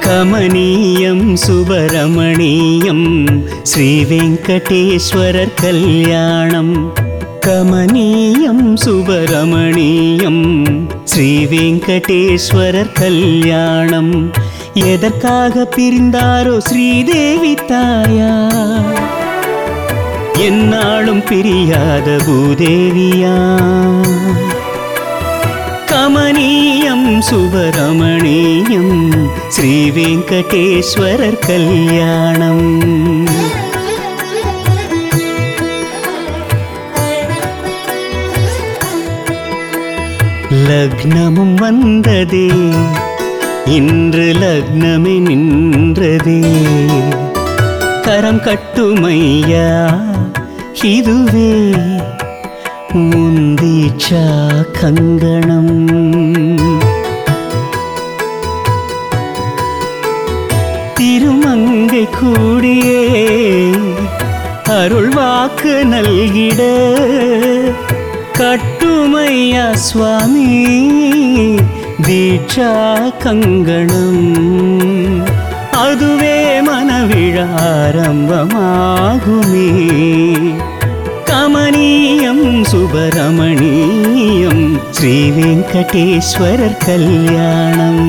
கமனீயம் சுபரமணீயம் ஸ்ரீ வெங்கடேஸ்வரர் கல்யாணம் கமனீயம் சுபரமணீயம் ஸ்ரீ வெங்கடேஸ்வரர் கல்யாணம் எதற்காக பிரிந்தாரோ ஸ்ரீதேவி தாயா என்னாலும் பிரியாத பூதேவியா கமனீயம் சுபரமணீயம் ஸ்ரீ வெங்கடேஸ்வரர் கல்யாணம் லக்னமும் வந்ததே இன்று லக்னமே நின்றதே கரம் கட்டுமையா இதுவே முந்தீச்சா கங்கணம் திருமங்கை கூடியே அருள் வாக்கு நல்கிட கட்டுமையா சுவாமி தீட்சா கங்கணம் அதுவே மனவிழா ஆரம்பமாகுமே கமனீயம் சுபரமணீயம் ஸ்ரீ வெங்கடேஸ்வரர் கல்யாணம்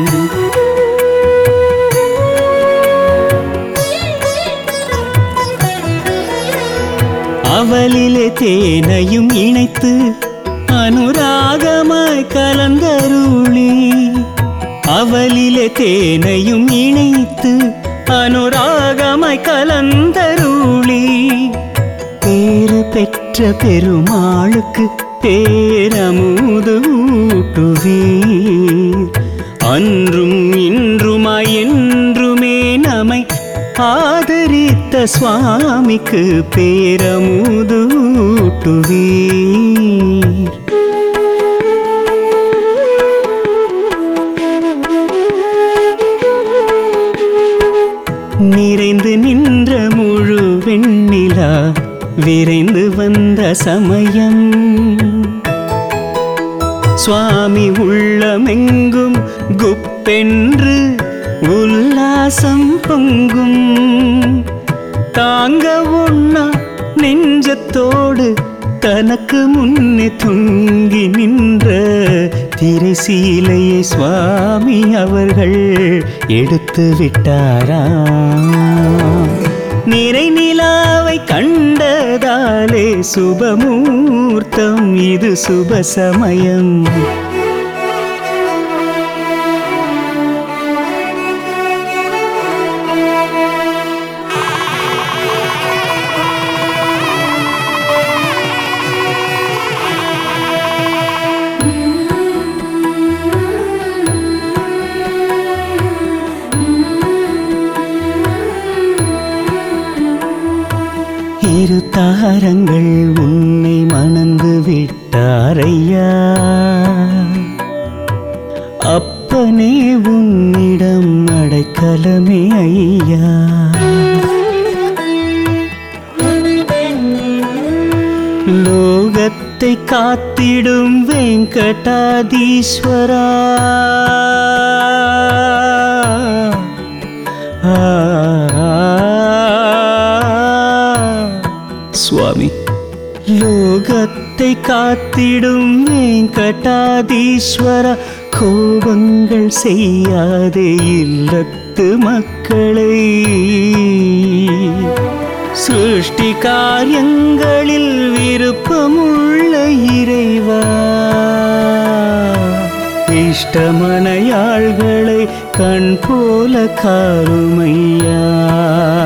அவளிலே தேனையும் இணைத்து அனுராகமாய் கலந்தருளி அவளிலே தேனையும் இணைத்து அனுராகமாய் கலந்தருளி பேறு பெற்ற பெருமாளுக்கு பேரமுது ஊட்டுவீர் அன்றும் இன்றுமாய் என்றுமே நம்மை ஆதரித்த சுவாமிக்கு பேரமுது ஊட்டுவீர் நிறைந்து நின்ற முழு வெண்ணிலா விரைந்து வந்த சமயம் சுவாமி உள்ளமெங்கும் குப்பென்று உல்லாசம் பொங்கும் தாங்க ஒண்ணா நெஞ்சத்தோடு தனக்கு முன்னே தொங்கி நின்ற திரைசீலையை சுவாமி அவர்கள் எடுத்து விட்டாரா நிறை நிலாவை கண்டதாலே சுபமூர்த்தம் இது சுப சமயம் இரு தாரங்கள் உன்னை மணந்து விட்டாரையா அப்பனே உன்னிடம் அடைக்கலமே ஐயா லோகத்தை காத்திடும் வெங்கடாதீஸ்வரா சுவாமி லோகத்தை காத்திடும் வெங்கடாதீஸ்வர கோபங்கள் செய்யாதே இல்லத்து மக்களை சிருஷ்டி காரியங்களில் விருப்பமுள்ள இறைவா இஷ்டமனையாள்களை கண் போல காருமையா